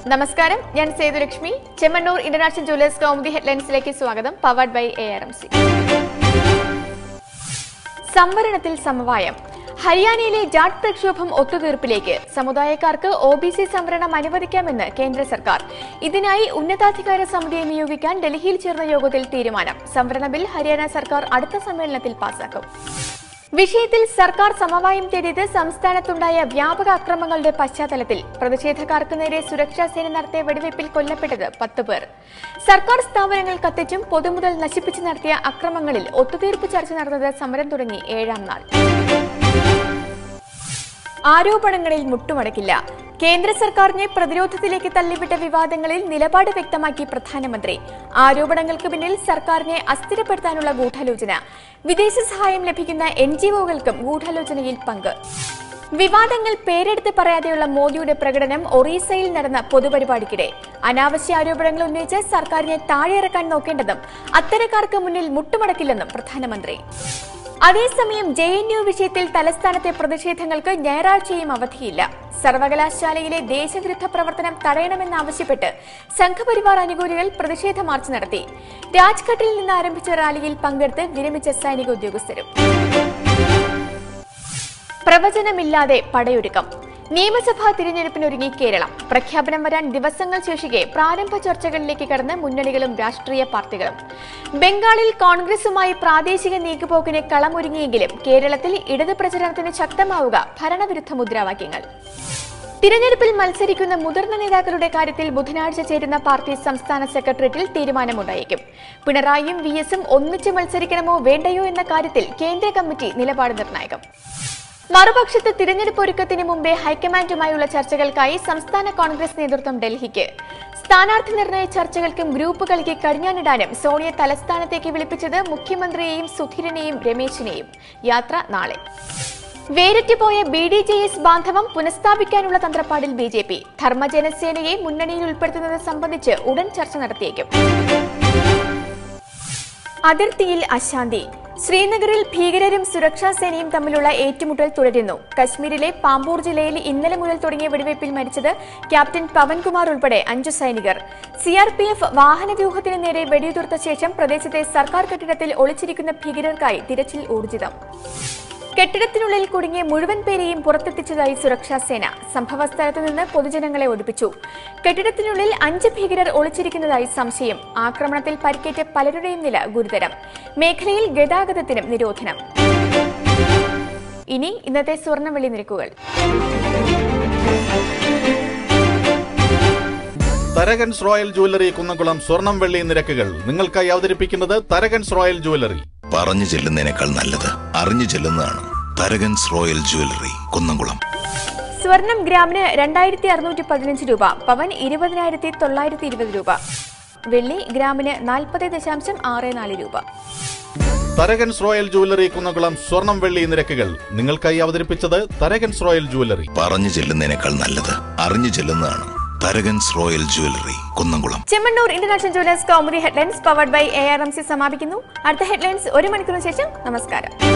നമസ്കാരം ഞാൻ Sethulakshmi Chemmanur international jewellers Kaumudi ഹെഡ്ലൈൻസിലേക്ക് സ്വാഗതം powered by A R M C സംവരണത്തിൽ സമവായം ഹരിയാനയിലെ ജാട്ട് പ്രക്ഷോഭം ഒത്തുതീർപ്പിലേക്ക് സമുദായക്കാർക്ക് ഒ ബി സി സംവരണം അനുവദിക്കാമെന്ന് കേന്ദ്ര സർക്കാർ ഇതിനായി ഉന്നതാധികാര സമിതിയെ നിയോഗിക്കാൻ ഡൽഹിയിൽ ചേർന്ന യോഗത്തിൽ തീരുമാനം സംവരണ ബിൽ ഹരിയാന സർക്കാർ അടുത്ത സമ്മേളനത്തിൽ പാസാക്കും വിഷയത്തിൽ സർക്കാർ സമവായം തേടിയത് സംസ്ഥാനത്തുണ്ടായ വ്യാപക അക്രമങ്ങളുടെ പശ്ചാത്തലത്തിൽ പ്രതിഷേധക്കാർക്ക് നേരെ സുരക്ഷാ സേന നടത്തിയ വെടിവയ്പിൽ കൊല്ലപ്പെട്ടത് പത്ത് പേർ സർക്കാർ സ്ഥാപനങ്ങൾ കത്തിച്ചും പൊതുമുതൽ നശിപ്പിച്ച് നടത്തിയ അക്രമങ്ങളിൽ ഒത്തുതീർപ്പ് ചർച്ച നടന്നത് സമരം തുടങ്ങി ഏഴാം നാൾ ആരോപണങ്ങളിൽ മുട്ടുമടക്കില്ല കേന്ദ്ര സർക്കാരിനെ പ്രതിരോധത്തിലേക്ക് തള്ളിവിട്ട വിവാദങ്ങളിൽ നിലപാട് വ്യക്തമാക്കി പ്രധാനമന്ത്രി ആരോപണങ്ങൾക്ക് പിന്നിൽ സർക്കാരിനെ അസ്ഥിരപ്പെടുത്താനുള്ള ഗൂഢാലോചന വിദേശ സഹായം ലഭിക്കുന്ന എൻ ജി ഒകൾക്കും ഗൂഢാലോചനയിൽ പങ്ക് വിവാദങ്ങൾ പേരെടുത്ത് പറയാതെയുള്ള മോദിയുടെ പ്രകടനം ഒറീസയിൽ നടന്ന പൊതുപരിപാടിക്കിടെ അനാവശ്യ ആരോപണങ്ങൾ ഉന്നയിച്ച് സർക്കാരിനെ താഴെയിറക്കാൻ നോക്കേണ്ടതും അത്തരക്കാർക്ക് മുന്നിൽ മുട്ടുമടക്കില്ലെന്നും പ്രധാനമന്ത്രി അതേസമയം ജെ എൻ യു വിഷയത്തിൽ തലസ്ഥാനത്തെ പ്രതിഷേധങ്ങൾക്ക് ഞായറാഴ്ചയും അവധിയില്ല സർവകലാശാലയിലെ ദേശവിരുദ്ധ പ്രവർത്തനം തടയണമെന്നാവശ്യപ്പെട്ട് സംഘപരിവാർ അനുകൂലികൾ പ്രതിഷേധ മാർച്ച് നടത്തി രാജ്ഘട്ടിൽ നിന്ന് ആരംഭിച്ച റാലിയിൽ പങ്കെടുത്ത് വിരമിച്ച സൈനിക ഉദ്യോഗസ്ഥരും പ്രവചനമില്ലാതെ പടയൊരുക്കം നിയമസഭാ തിരഞ്ഞെടുപ്പിനൊരുങ്ങി കേരളം പ്രഖ്യാപനം വരാൻ ദിവസങ്ങൾ ശേഷിക്കെ പ്രാരംഭ ചർച്ചകളിലേക്ക് കടന്ന് മുന്നണികളും രാഷ്ട്രീയ പാർട്ടികളും ബംഗാളിൽ കോൺഗ്രസുമായി പ്രാദേശിക നീക്കുപോക്കിന് കളമൊരുങ്ങിയെങ്കിലും കേരളത്തിൽ ഇടത് പ്രചരണത്തിന് ശക്തമാവുക ഭരണവിരുദ്ധ മുദ്രാവാക്യങ്ങൾ തിരഞ്ഞെടുപ്പിൽ മത്സരിക്കുന്ന മുതിർന്ന നേതാക്കളുടെ കാര്യത്തിൽ ബുധനാഴ്ച ചേരുന്ന പാർട്ടി സംസ്ഥാന സെക്രട്ടേറിയറ്റിൽ തീരുമാനമുണ്ടായേക്കും പിണറായിയും വി എസും ഒന്നിച്ച് മത്സരിക്കണമോ വേണ്ടയോ എന്ന കാര്യത്തിൽ കേന്ദ്ര കമ്മിറ്റി നിലപാട് നിർണായകം മറുപക്ഷത്ത് തിരഞ്ഞെടുപ്പ് ഒരുക്കത്തിന് മുമ്പേ ഹൈക്കമാൻഡുമായുള്ള ചർച്ചകൾക്കായി സംസ്ഥാന കോൺഗ്രസ് നേതൃത്വം ഡൽഹിക്ക് സ്ഥാനാർത്ഥി നിർണയ ചർച്ചകൾക്കും ഗ്രൂപ്പുകൾക്ക് കടിഞ്ഞാനിടാനും സോണിയെ തലസ്ഥാനത്തേക്ക് വിളിപ്പിച്ചത് മുഖ്യമന്ത്രിയെയും സുധീരനെയും രമേശിനെയും യാത്ര നാളെ വേരറ്റുപോയ ബി ഡി ജെ എസ് ബാന്ധവം പുനഃസ്ഥാപിക്കാനുള്ള തന്ത്രപ്പാടിൽ ബി ജെ പി ധർമ്മജനസേനയെ മുന്നണിയിൽ ഉൾപ്പെടുത്തുന്നത് സംബന്ധിച്ച് ഉടൻ ചർച്ച നടത്തിയേക്കും അതിർത്തിയിൽ അശാന്തി ശ്രീനഗറിൽ ഭീകരരും സുരക്ഷാ സേനയും തമ്മിലുള്ള ഏറ്റുമുട്ടൽ തുടരുന്നു കശ്മീരിലെ പാമ്പൂർ ജില്ലയിൽ ഇന്നലെ മുതൽ തുടങ്ങിയ വെടിവയ്പിൽ മരിച്ചത് ക്യാപ്റ്റൻ പവൻകുമാർ ഉൾപ്പെടെ അഞ്ചു സൈനികർ സിആർപിഎഫ് വാഹനവ്യൂഹത്തിന് നേരെ വെടിയുതിർത്ത ശേഷം പ്രദേശത്തെ സർക്കാർ കെട്ടിടത്തിൽ ഒളിച്ചിരിക്കുന്ന ഭീകരർക്കായി തിരച്ചിൽ ഊർജിതം കെട്ടിടത്തിനുള്ളിൽ കുടുങ്ങിയ മുഴുവൻ പേരെയും പുറത്തെത്തിച്ചതായി സുരക്ഷാ സേന സംഭവ സ്ഥലത്ത് നിന്ന് പൊതുജനങ്ങളെ ഒഴിപ്പിച്ചു കെട്ടിടത്തിനുള്ളിൽ അഞ്ച് ഭീകരർ ഒളിച്ചിരിക്കുന്നതായി സംശയം ആക്രമണത്തിൽ പരിക്കേറ്റ പലരുടെയും നില ഗുരുതരം മേഖലയിൽ ഗതാഗതത്തിനും നിരോധനം ഇനി ഇന്നത്തെ സ്വർണ്ണ നിരക്കുകൾ തരകൻസ് റോയൽ ജുവല്ലറി കുന്നംകുളം സ്വർണം വെള്ളി നിരക്കുകൾ നിങ്ങൾക്കായി അവതരിപ്പിക്കുന്നത് തരകൻസ് റോയൽ ജുവല്ലറി പറഞ്ഞു ചെല്ലുന്നതിനേക്കാൾ നല്ലത് അറിഞ്ഞു ചെല്ലുന്നതാണ് തരകൻസ് റോയൽ ജുവല്ലറി കുന്നംകുളം സ്വർണം ഗ്രാമിന് രണ്ടായിരത്തി അറുന്നൂറ്റി പതിനഞ്ച് രൂപ പവൻ ഇരുപതിനായിരത്തി തൊള്ളായിരത്തി ഇരുപത് രൂപ വെള്ളി ഗ്രാമിന് നാൽപ്പത് ദശാംശം ആറ് നാല് രൂപ തരകൻസ് റോയൽ ജുവല്ലറി കുന്നംകുളം സ്വർണം വെള്ളി നിരക്കുകൾ നിങ്ങൾക്കായി അവതരിപ്പിച്ചത് തരകൻസ് റോയൽ ജുവല്ലറി പറഞ്ഞു ചെല്ലുന്നതിനേക്കാൾ നല്ലത് അറിഞ്ഞു ചെല്ലുന്നതാണ് Tharakan's royal jewellery Kunnamkulam Chemmanur international jewellers Kaumudi headlines powered by A R M C സമാപിക്കുന്നു അടുത്ത ഹെഡ്ലൈൻസ് ഒരു മണിക്കൂറിന് ശേഷം നമസ്കാരം